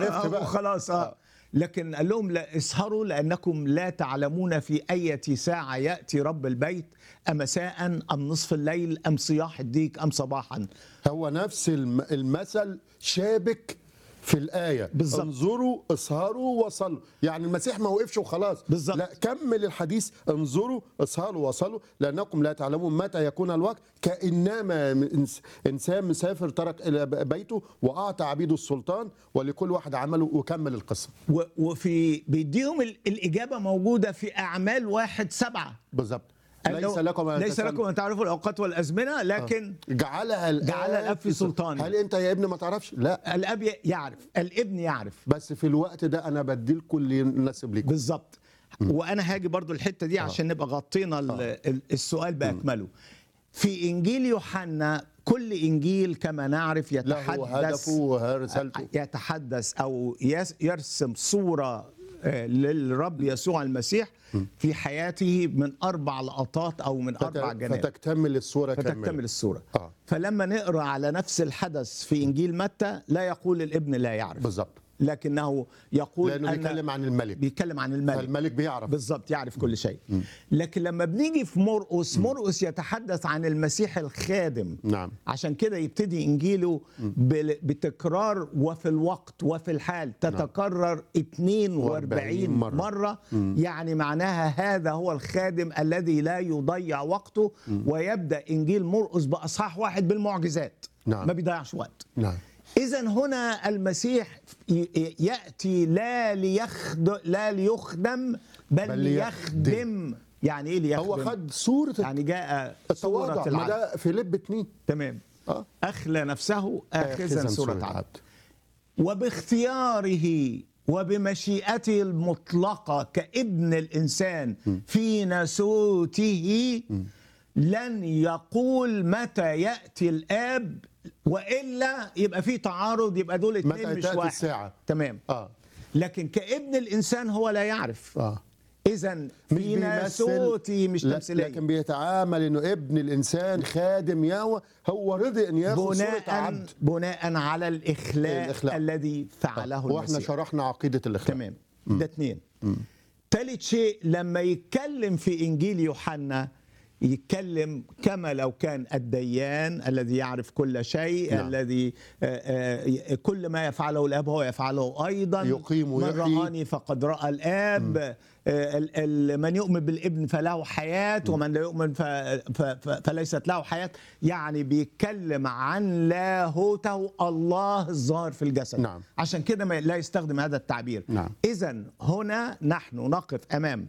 عرفت بقى. وخلاص اه لكن قال لهم لا اسهروا لانكم لا تعلمون في اية ساعة ياتي رب البيت امساء ام نصف الليل ام صياح الديك ام صباحا هو نفس الم- المثل شابك في الآية بالظبط. انظروا اسهروا وصلوا يعني المسيح ما وقفش وخلاص بالظبط. لا كمل الحديث انظروا اسهروا وصلوا لأنكم لا تعلمون متى يكون الوقت كإنما إنس- إنسان مسافر ترك إلى بيته وأعطى عبيده السلطان ولكل واحد عمله وكمل القصة و- وفي بيديهم ال- الاجابة موجودة في اعمال واحد سبعة بالظبط قال ليس له- لكم أن ليس تسألوا. لكم ان تعرفوا الاوقات والازمنه لكن جعلها الآب جعل الآب في سلطانه. هل أنت يا ابني ما تعرفش؟ لا الاب ي- يعرف الابن يعرف بس في الوقت ده أنا بديلكم اللي يناسب ليكم بالظبط وانا هاجي برضو الحته دي عشان نبقى غطينا ال- ال- السؤال باكمله في انجيل يوحنا كل انجيل كما نعرف له يتحدث هدفه ورسالته يتحدث او يس- يرسم صوره آه، للرب يسوع المسيح في حياته من اربع لقطات او من اربع فت- جنات فتكتمل الصورة كاملة فتكتمل الصوره آه. فلما نقرا على نفس الحدث في انجيل متى لا يقول الابن لا يعرف بالظبط لكنه يقول لأنه أن بيتكلم عن الملك بيتكلم عن الملك فالملك بيعرف بالظبط يعرف كل شيء لكن لما بنيجي في مرقس مرقس يتحدث عن المسيح الخادم نعم عشان كده يبتدي انجيله بال- بتكرار وفي الوقت وفي الحال تتكرر 42 مرة. مرة, مرة يعني معناها هذا هو الخادم الذي لا يضيع وقته ويبدأ انجيل مرقس باصحاح واحد بالمعجزات نعم. ما بيضيعش وقت نعم إذا هنا المسيح ي- يأتي لا ليخدم لا ليخدم بل, بل ليخدم. ليخدم. يعني إيه ليخدم؟ هو خد صورة يعني جاء صورة التواضع ما العبد ده فيليب اتنين تمام اه أخلى نفسه آخذا آخذاً صورة عبد وباختياره وبمشيئته المطلقة كابن الإنسان في نسوته لن يقول متى يأتي الآب وإلا يبقى في تعارض يبقى دول اتنين متى مش تأتي واحد الساعة تمام اه لكن كابن الإنسان هو لا يعرف اه إذا مش في بيمثل- نسوته مش لا، تمثيلية لكن بيتعامل انه ابن الانسان خادم يهوه هو رضي ان ياخد صورة بناء عبد بناء على الإخلاء, الإخلاء. الذي فعله واحنا المسيح شرحنا عقيدة الاخلاق تمام ده اتنين تالت شيء لما يتكلم في انجيل يوحنا يتكلم كما لو كان الديان الذي يعرف كل شيء نعم. الذي آه، آه، كل ما يفعله الاب هو يفعله ايضا يقيم من ويحيي. رآني فقد رأى الاب آه، ال- ال- من يؤمن بالابن فله حياة ومن لا يؤمن ف- ف- ف- فليست له حياة يعني بيتكلم عن لاهوته الله الظاهر في الجسد نعم. عشان كده ما- لا يستخدم هذا التعبير نعم. إذا هنا نحن نقف أمام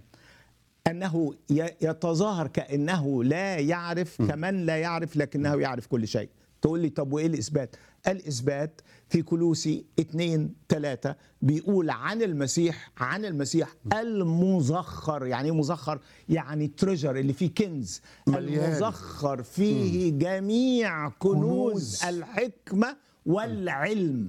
أنه ي- يتظاهر كأنه لا يعرف كمن لا يعرف لكنه يعرف كل شيء تقول لي طب وإيه الإثبات الإثبات في كلوسي 2 3 بيقول عن المسيح عن المسيح المزخر يعني ايه مزخر يعني تريجر اللي فيه كنز مليان. المزخر فيه جميع كنوز كنوز. الحكمة والعلم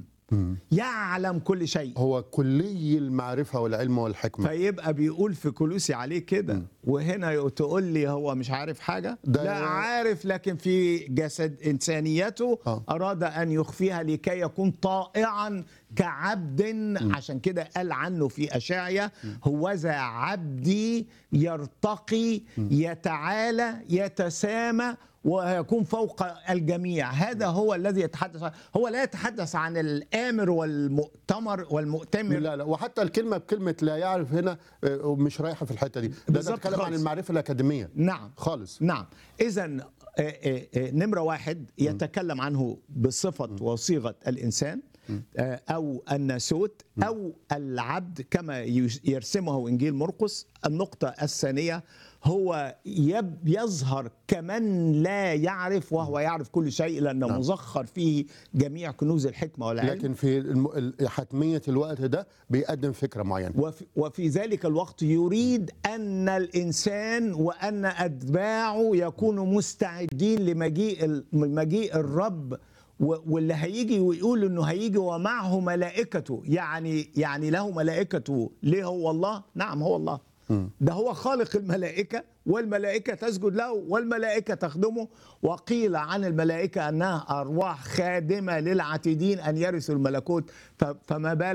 يعلم كل شيء هو كلي المعرفة والعلم والحكمة فيبقى بيقول في كلوسي عليه كده وهنا تقول لي هو مش عارف حاجة ده- لا عارف لكن في جسد إنسانيته آه. أراد أن يخفيها لكي يكون طائعا كعبد عشان كده قال عنه في أشعيا هوذا عبدي يرتقي يتعالى يتسامى ويكون فوق الجميع هذا هو الذي يتحدث عن هو لا يتحدث عن الآمر والمؤتمر والمؤتمر لا لا وحتى الكلمة بكلمة لا يعرف هنا آه، مش رايحة في الحتة دي ده بالظبط بتكلم عن خالص. المعرفة الأكاديمية نعم خالص نعم اذا نمره واحد يتكلم عنه بصفه وصيغه الانسان آه، او الناسوت او العبد كما يش- يرسمه انجيل مرقس النقطه الثانيه هو يب يظهر كمن لا يعرف وهو يعرف كل شيء لانه مزخر فيه جميع كنوز الحكمه والعلم لكن في الم- ال- حتمية الوقت ده بيقدم فكرة معينة وفي, وفي ذلك الوقت يريد أن الإنسان وأن أتباعه يكونوا مستعدين لمجيء ال- مجيء الرب و- واللي هيجي ويقول انه هيجي ومعه ملائكته يعني يعني له ملائكته ليه هو الله نعم هو الله ده هو خالق الملائكة والملائكة تسجد له والملائكة تخدمه وقيل عن الملائكة أنها أرواح خادمة للعاتدين أن يرثوا الملكوت ف- فما بال